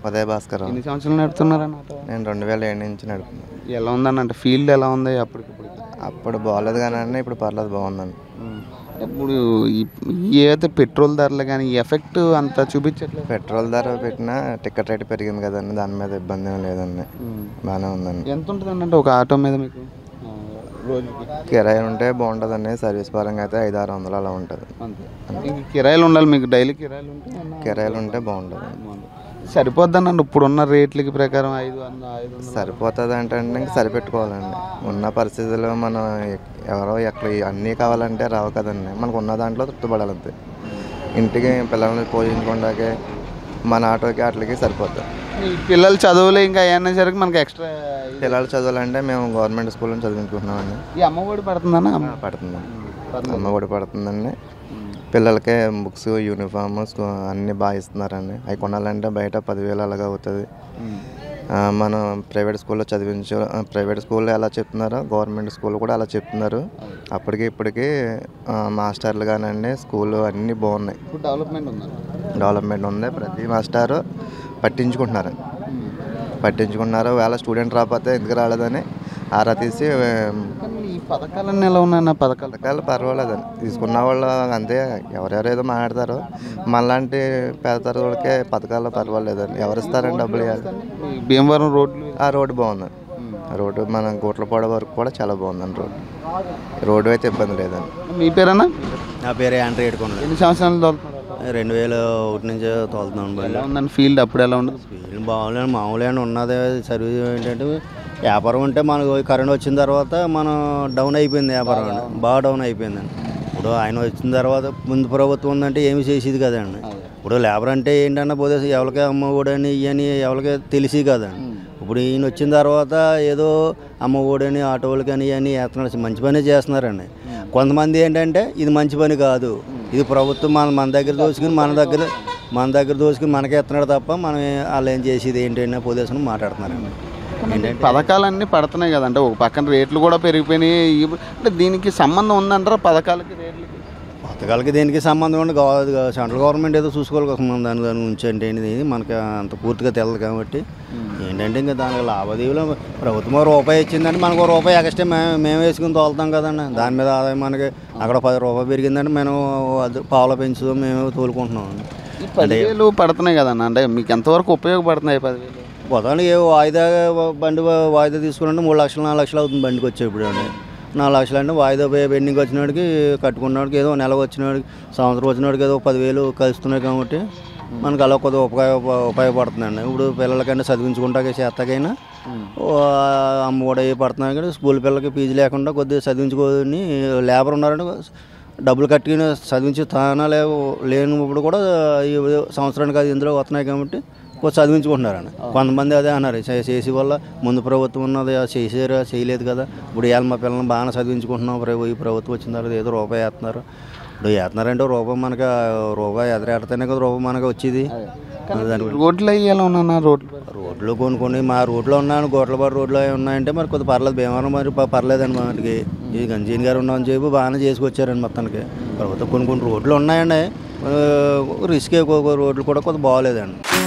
ఉదయ భాస్కర్ ఎన్ని సంవత్సరాలు నడుపుతున్నారన్న ఆటో నేను రెండు వేల ఏడు నుంచి నడుపుతున్నాను ఎలా ఉందన్న అంటే ఫీల్డ్ ఎలా ఉంది అప్పటికిప్పుడు అప్పుడు బాగాలేదు కానీ ఇప్పుడు పర్లేదు బాగుందండి ఇప్పుడు ఈ ఏదైతే పెట్రోల్ ధరలు కానీ ఈ ఎఫెక్ట్ అంత చూపించట్లేదు పెట్రోల్ ధర పెట్టినా టికెట్ రేట్ పెరిగింది కదండి దాని మీద ఇబ్బంది ఏం లేదండి బాగానే ఉందండి ఎంత ఉంటుందండి అంటే ఒక ఆటో మీద మీకు ఆ, రోజుకి కిరాయి ఉంటే బాగుంటుందండి సర్వీస్ పరంగా అయితే ఐదు ఆరు వందలు అలా ఉంటుంది అంతే ఇంక కిరాయిలు ఉండాలి మీకు డైలీ కిరాయిలు ఉంటే అన్న కిరాయిలు ఉంటే బాగుంటుంది సరిపోద్దనండి ఇప్పుడున్న రేట్లకి ప్రకారం ఐదు వంద ఐదు వందలు సరిపోతుంది అంటే ఇంక సరిపెట్టుకోవాలండి ఉన్న పరిస్థితుల్లో మనం ఎక్- ఎవరో ఎక్కడ అన్నీ కావాలంటే రావు కదండి మనకు ఉన్న దాంట్లో తృప్తిపడాలి అంతే ఇంటికి పిల్లల్ని పోయించుకోవడానికి మన ఆటోకి వాటికి సరిపోతుంది ఈ పిల్లల చదువులు ఇంకా ఏమన్నా సరికి మనకి ఎక్స్ట్రా పిల్లలు చదవాలంటే మేము గవర్నమెంట్ స్కూల్లో చదివించుకుంటున్నామండి ఈ అమ్మ ఒడి పడుతుందన్న ఆ, పడుతుందండి అమ్మ కూడా పడుతుందండి పిల్లలకి బుక్స్ యూనిఫామ్ స్కూ అన్నీ బాగా ఇస్తున్నారండి అవి కొనాలంటే బయట పదివేలు అలాగా అవుతుంది ఆ, మనం ప్రైవేట్ స్కూల్లో చదివించు ఆ, ప్రైవేట్ స్కూల్లో ఎలా చెప్తున్నారో గవర్నమెంట్ స్కూల్ కూడా అలా చెప్తున్నారు అప్పటికి ఇప్పటికి ఆ, మాస్టర్లు కానివ్వండి స్కూల్ అన్నీ బాగున్నాయి ఇప్పుడు డెవలప్మెంట్ ఉందన్న డెవలప్మెంట్ ఉంది ప్రతి మాస్టారు పట్టించుకుంటున్నారు పట్టించుకుంటున్నారు వేళ స్టూడెంట్ రాకపోతే ఎందుకు రాలేదని ఆరా తీసి ఆ, కానీ ఈ పథకాలన్నీ ఎలా ఉన్నాయన్న పథకాలు పథకాలు పర్వాలేదండి తీసుకున్న వాళ్ళు అంతే ఎవరెవరు ఏదో మాట్లాడతారు మనలాంటి పేద తరగతికే పథకాలు పర్వాలేదండి ఎవరు ఇస్తారండి డబ్బులు ఇవ్వాలి ఈ భీమవరం రోడ్లు ఆ రోడ్డు బాగుంది ఆ రోడ్డు మన గోట్లపాడ వరకు కూడా చాలా బాగుందండి రోడ్డు రోడ్డు అయితే ఇబ్బంది లేదండి మీ పేరేనా నా పేరు యాండ్రీ ఏడుకొండ ఎన్ని సంవత్సరాలు తోలుతున్నారు రెండు వేల ఒకటి నుంచి తోలుతున్నాను బండి ఎలా ఉందండి ఫీల్డ్ అప్పుడు ఎలా ఉండదు వీళ్ళు బాగులేదు మామూలుగా ఉన్నది సర్వీస్ ఏంటంటే వ్యాపారం అంటే మనకు కరెంట్ వచ్చిన తర్వాత మనం డౌన్ అయిపోయింది వ్యాపారం అండి బాగా డౌన్ అయిపోయిందండి ఇప్పుడు ఆయన వచ్చిన తర్వాత ముందు ప్రభుత్వం ఉందంటే ఏమి చేసేది కదండి ఇప్పుడు లేబర్ అంటే ఏంటన్నా పోతే ఎవరికి అమ్మ ఒడని ఇవని ఎవరికి తెలిసి కదండి ఇప్పుడు ఈయన వచ్చిన తర్వాత ఏదో అమ్మ ఒడని ఆటోలు కానీ ఇవన్నీ వేస్తున్నాడు మంచి పని చేస్తున్నారండి కొంతమంది ఏంటంటే ఇది మంచి పని కాదు ఇది ప్రభుత్వం మన మన దగ్గర దోచుకుని మన దగ్గర మన దగ్గర దోచుకుని మనకే ఎత్తున్నాడు తప్ప మనం ఏ- వాళ్ళు ఏం చేసేది ఏంటంటే పోలీసులు మాట్లాడుతున్నారండి ఏంటంటే పథకాలన్నీ పడుతున్నాయి కదంటే ఒక పక్కన రేట్లు కూడా పెరిగిపోయినాయి ఇవి- అంటే దీనికి సంబంధం ఉందంటారా పథకాలకి రేట్లకి పథకాలకి దేనికి సంబంధం ఉండదు గవ- సెంట్రల్ గవర్నమెంట్ ఏదో చూసుకోవాలి కోసం మనం దాని దాని గురించి అంటే ఏంటిది మనకి అంత పూర్తిగా తెలియదు కాబట్టి ఏంటంటే ఇంకా దానికి లావాదేవీలు ప్రభుత్వం ఓ రూపాయి ఇచ్చిందంటే మనకు ఒక రూపాయి ఎక్స్ట్రా మేము మేము వేసుకుని తోలుతాం కదండి దాని మీద ఆదాయం మనకి అక్కడ పది రూపాయలు పెరిగిందంటే మేము అది పావుల పెంచుదాం మేము తోలుకుంటున్నాం ఈ పదివేలు పడుతున్నాయి కదన్న అంటే మీకు ఎంతవరకు ఉపయోగపడుతున్నాయి ఈ పదివేలు ఉదాహరణకి ఏ వాయిదా బండి వా- వాయిదా తీసుకున్నట్టు మూడు లక్షలు నాలుగు లక్షలు అవుతుంది బండికి వచ్చే ఇప్పుడు అండి నాలుగు లక్షలు అంటే వాయిదా పోయే పెండింగ్ వచ్చినోడికి కట్టుకున్నవాడికి ఏదో నెల వచ్చినోడికి సంవత్సరం వచ్చినోడికి ఏదో పదివేలు కలుస్తున్నాయి కాబట్టి మనకు అలా కొద్దిగా ఉపయోగ ఉపయోగపడుతుందండి ఇప్పుడు పిల్లలకైనా చదివించుకుంటాక చేస్తాకైనా అమ్మ కూడా పడుతున్నాయి కానీ స్కూల్ పిల్లలకి ఫీజు లేకుండా కొద్దిగా చదివించుకొని లేబర్ ఉన్నారంటే డబ్బులు కట్టుకుని చదివించి తానా లేవు లేనప్పుడు కూడా ఈ సంవత్సరానికి అది ఇందులో వస్తున్నాయి కాబట్టి కొంచెం చదివించుకుంటున్నారండి కొంతమంది అదే అన్నారు చే- చేసి వల్ల ముందు ప్రభుత్వం ఉన్నది అది చేసారా చేయలేదు కదా ఇప్పుడు ఇవాళ మా పిల్లల్ని బాగానే చదివించుకుంటున్నాం ప్రభు ఈ ప్రభుత్వం వచ్చిన తర్వాత ఏదో రూపాయి వేస్తున్నారు ఇప్పుడు వేస్తున్నారంటే రూపాయి మనకు రూపాయి ఎదరెడితేనే కదా రూపాయి మనకు వచ్చేది దాని గురించి రోడ్లు అయ్యి ఎలా ఉన్నా రోడ్లు రోడ్లు కొన్ని కొన్ని మా రోడ్లో ఉన్నాను గోట్లపాడు రోడ్లో ఉన్నాయంటే మరి కొద్దిగా పర్లేదు భీమవరం మరి ప- పర్లేదండి మనకి ఈ గంజీన్ గారు ఉన్నామని చెప్పి బాగానే చేసుకొచ్చారండి మొత్తానికి తర్వాత కొన్ని కొన్ని రోడ్లు ఉన్నాయండి ఆ, రిస్క్ ఎక్కువ రోడ్లు కూడా కొద్దిగా బాగోలేదండి